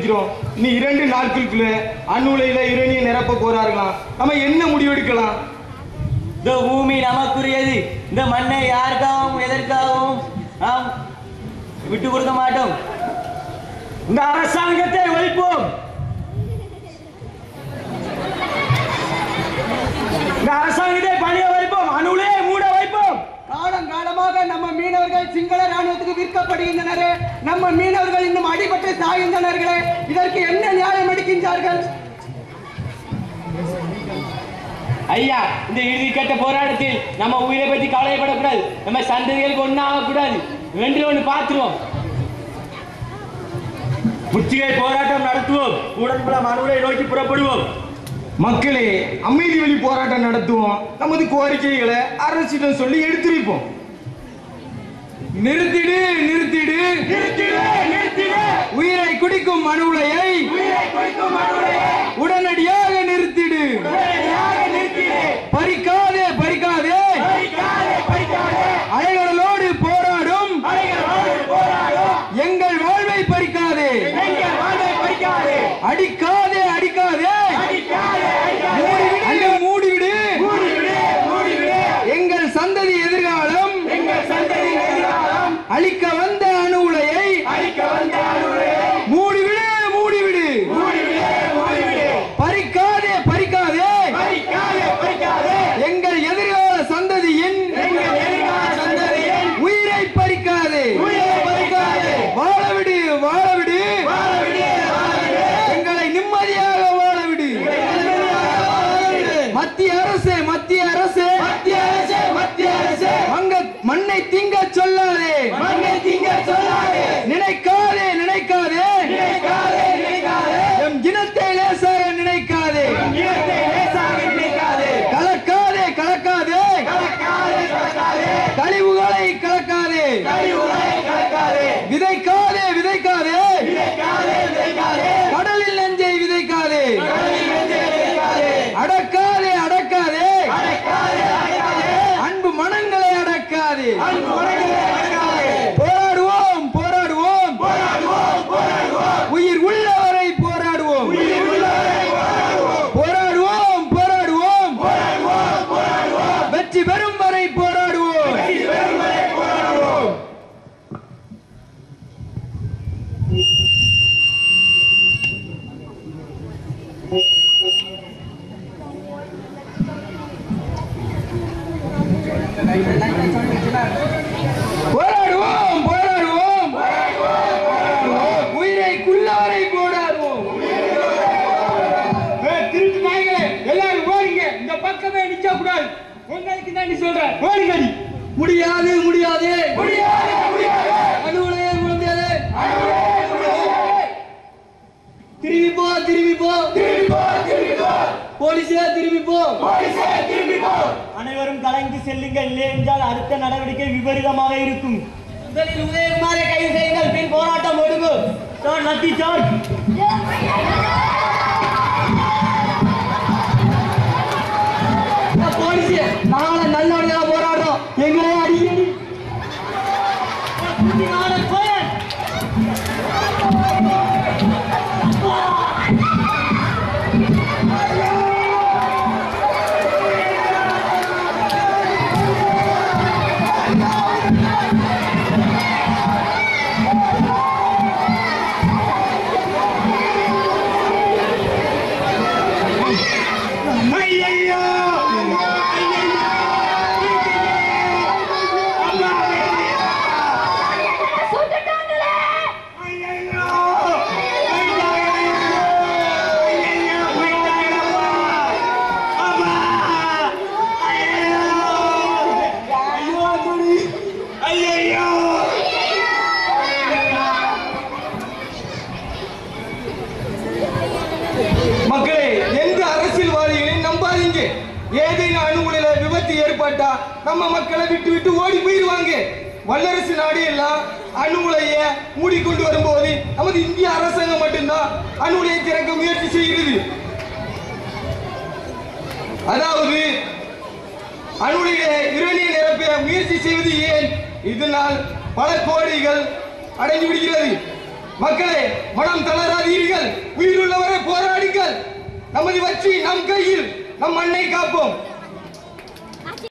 இருக்கிறோம் இன்னும் இரண்டு நாட்களுக்குள்ள அணுலையில யுரேனியம் நிரப்ப போறார்களாம் நம்ம என்ன முடிவெடுக்கலாம் இந்த பூமி நமக்குரியது இந்த மண்ணை யாருக்காகவும் எதற்காகவும் நாம் விட்டு கொடுக்க மாட்டோம் இந்த அரசாங்கத்தை ஒழிப்போம் இந்த அரசாங்கத்தை பணிய வைப்போம் அணுலே மூட வைப்போம் காலம் காலமாக நம்ம மீனவர்கள் சிங்கள ராணுவத்துக்கு விற்கப்படுகின்றனர் நம்ம மீனவர்கள் இன்னும் அடிபட்டு சாகின்றனர்களே இதற்கு என்ன நியாயம் அளிக்கின்றார்கள் ஐயா இந்த இறுதிக்கட்ட போராட்டத்தில் நம்ம உயிரை பற்றி கவலைப்படக்கூடாது நம்ம சந்ததிகளுக்கு ஒன்றாக கூடாது வென்று ஒன்று பார்த்துருவோம் முற்றுகை போராட்டம் நடத்துவோம் உடன்பட மனுவை நோக்கி புறப்படுவோம் மக்களே அமைதி வழி போராட்டம் நடத்துவோம் நமது கோரிக்கைகளை அரசிடம் சொல்லி எடுத்துரைப்போம் நிறுத்திடு நிறுத்திடு நிறுத்திடு நிறுத்திடு உயிரை குடிக்கும் மனுளையை உயிரை குடிக்கும் மனுளையை உடனடியாக நிறுத்திடு உடனடியாக நிறுத்திடு பறிக்காதே பறிக்காதே பறிக்காதே பறிக்காதே அலைகளோடு போராடும் அலைகளோடு போராடும் எங்கள் வாழ்வை பறிக்காதே எங்கள் வாழ்வை பறிக்காதே அடிக்காதே அடிக்காதே அடிக்காதே அடிக்காதே மூடிவிடு மூடிவிடு மூடிவிடு எங்கள் சந்ததி எதிர்காலம் எங்கள் சந்ததி எதிர்காலம் அழிக்க வந்த அணு உலையை அழிக்க வந்த அணு உலையை மூடிவிடு மூடிவிடு மூடிவிடு மூடிவிடு பறிக்காதே பறிக்காதே பறிக்காதே பறிக்காதே எங்கள் எதிர்கால சந்ததியின் எங்கள் எதிர்கால சந்ததியின் உயிரை பறிக்காதே உயிரை பறிக்காதே வாழவிடு வாழவிடு வாழவிடு எங்களை நிம்மதியாக வாழவிடு மத்திய அரசு மத்திய அரசு மத்திய அரசு மத்திய அரசு அங்க மண்ணை திங்க சொல்லாதே மண்ணை திங்க சொல்லாதே நினைக்காதே நினைக்காதே நினைக்காதே நினைக்காதே எம் இனத்தை லேசாக நினைக்காதே இனத்தை லேசாக நினைக்காதே கலக்காதே கலக்காதே கலக்காதே கலக்காதே கழிவுகளை கலக்காதே கழிவுகளை கலக்காதே விதைக்காதே விதைக்காதே விதைக்காதே விதைக்காதே கடலில் நெஞ்சை விதைக்காதே கடலில் நெஞ்சை விதைக்காதே அடக்காதே அடக்காதே அடக்காதே அடக்காதே அன்பு மனங்களை அடக்காதே அன்பு மனங்களை அடக்காதே போராடுவோம் போராடுவோம் போராடுவோம் போராடுவோம் உயிர் உள்ளவரை போராடுவோம் உயிர் உள்ளவரை போராடுவோம் போராடுவோம் போராடுவோம் போராடுவோம் போராடுவோம் வெற்றி பெறும் வரை போராடுவோம் வெற்றி பெறும் வரை போராடுவோம் போராடுவோம் போராடுவோம் உயிரை குள்ளவரை போராடுவோம் திருட்டு நாய்களே எல்லாரும் ஓடுங்க இந்த பக்கமே நிக்க கூடாது உங்களுக்கு தான் நீ சொல்றேன் ஓடுங்கடி முடியாது முடியாது முடியாது முடியாது அனுவலையே முடியாது திரும்பி போ திரும்பி போ திரும்பி போ திரும்பி போ போலீஸே திரும்பி போ போலீஸே திரும்பி போ அனைவரும் கலைந்து செல்லுங்கள் இல்லை என்றால் அடுத்த நடவடிக்கை விபரீதமாக இருக்கும் முதலில் உதயகுமாரை கைது செய்யுங்கள் பின் போராட்டம் ஒடுங்கும் சார் நத்தி சார் போலீஸே நாளை நல்லவனையா போராடுறோம் எங்களே அடிக்கடி மக்களே எந்த அரசியல்வாதிகளையும் நம்பாதீங்க ஏதேனும் அணுகுலையில விபத்து ஏற்பட்டா நம்ம மக்களை விட்டு விட்டு ஓடி போயிருவாங்க வல்லரசு நாடு எல்லாம் அணுகுலைய மூடிக்கொண்டு வரும்போது நமது இந்திய அரசாங்கம் மட்டும்தான் அணுகுலையை திறக்க முயற்சி செய்கிறது அதாவது அணுகுலைய யுரேனிய நிரப்ப முயற்சி செய்வது ஏன் இதனால் பல கோடிகள் அடைந்து விடுகிறது மக்களே மனம் தளராதீர்கள் நமது வெற்றி நம் கையில் நம் மண்ணை காப்போம்